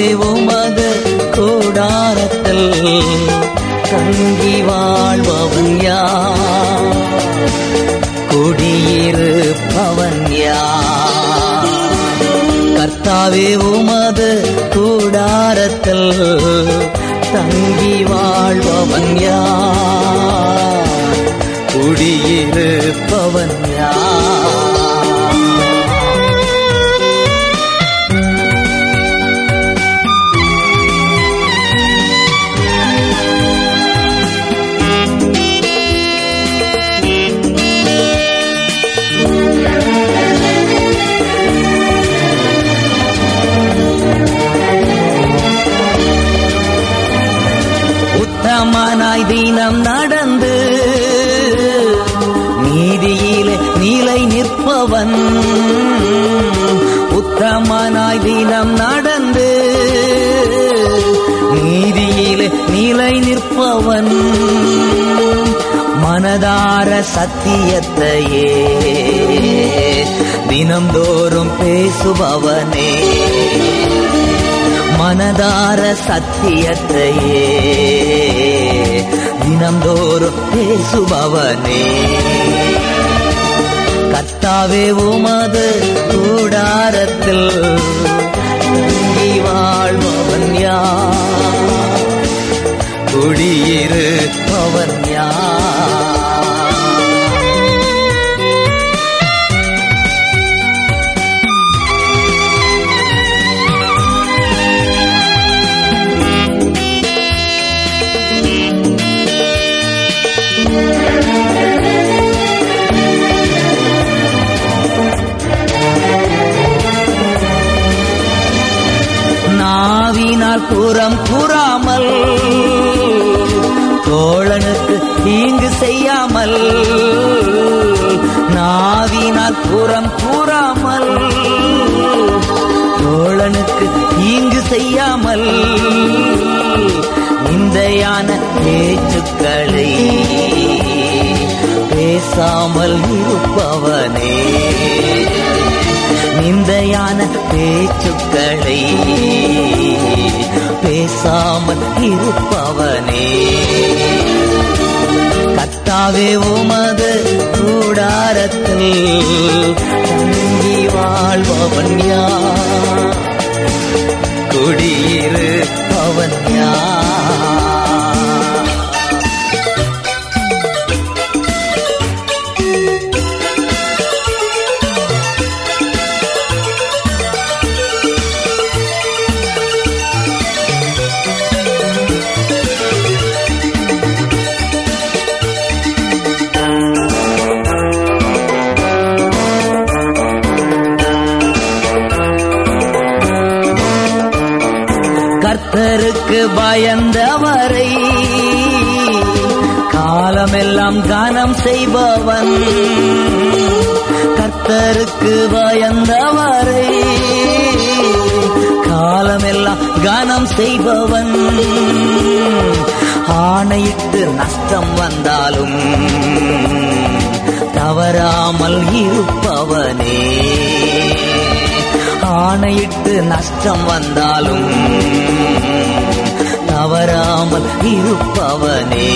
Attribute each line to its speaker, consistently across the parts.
Speaker 1: உமது கூடாரத்தில் தங்கி வாழ்பவன் யார் குடியிருப்பவன் யார் கர்த்தாவே உமது கூடாரத்தில் தங்கி வாழ்பவன் யார் குடியிருப்பவன் யார் உத்தமனாய் தினம் நடந்து நீதியிலே நிலை நிற்பவன் உத்தமனாய் தினம் நடந்து நீதியிலே நிலை நிற்பவன் மனதார சத்தியத்தையே தினம்தோறும் பேசுபவனே மனதார சத்தியத்தையே தினம்தோறும் பேசுபவனே கத்தாவே உமது கூடாரத்தில் தங்கி வாழ்பவன் யார் குடியிருப்பவன் யார் நாவினால் புறம் கூறாமல் தோழனுக்கு தீங்கு செய்யாமல் நாவினால் புறம் கூறாமல் தோழனுக்கு தீங்கு செய்யாமல் நிந்தையான பேச்சுக்களை பேசாமல் இருப்பவனே நிந்தையான பேச்சுக்களை பேசாமல் இருப்பவனே கத்தாவே உமது கூடாரத்தில் தங்கி வாழ்பவன் யார் குடியிருப்பவன் யார் கர்த்தருக்கு பயந்தவரை காலமெல்லாம் கானம் செய்பவன் கர்த்தருக்கு பயந்தவரை காலமெல்லாம் கானம் செய்பவன் ஆணையிட்டு நஷ்டம் வந்தாலும் தவறாமல் இருப்பவனே ஆணையிட்டு நஷ்டம் வந்தாலும் தவறாமல் இருப்பவனே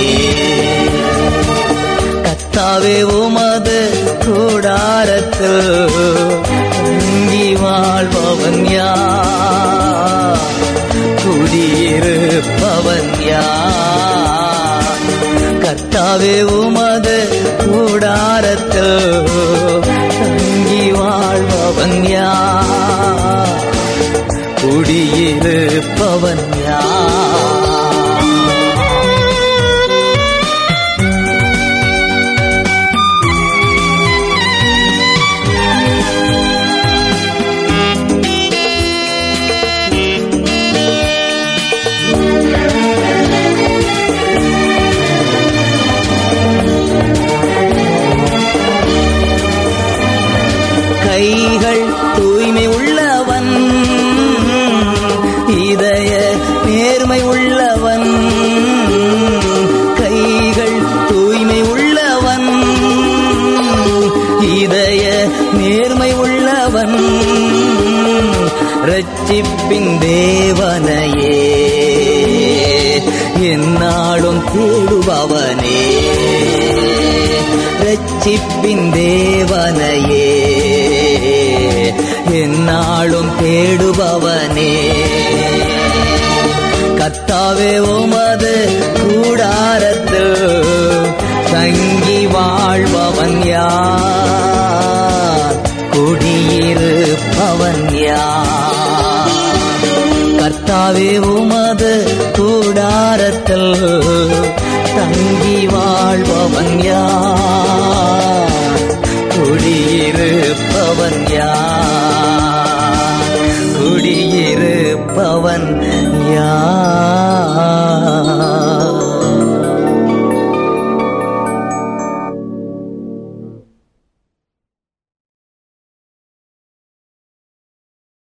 Speaker 1: கத்தாவே உமது கூடாரத்தில் தங்கி வாழ்பவன் யார் குடியிருப்பவன் யார் கத்தாவே உமது கூடாரத்தில் தங்கி வாழ்பவன் யார் குடியிருப்பவன் யார் கைகள் தூய்மை உள்ளவன் இதய நேர்மை உள்ளவன் கைகள் தூய்மை உள்ளவன் இதய நேர்மை உள்ளவன் ரட்சிப்பின் தேவனையே என்னாலும் தேடுபவனே ரட்சிப்பின் தேவனையே என்னாலும் தேடுபவனே கத்தாவே உமது கூடாரத்தில் தங்கி வாழ்பவன் யார் குடியிருப்பவன் யார் கர்த்தாவே உமது கூடாரத்தில் தங்கி வாழ்பவன் யார் குடியிருப்பவன் யார் குடியிருப்பவன் யார்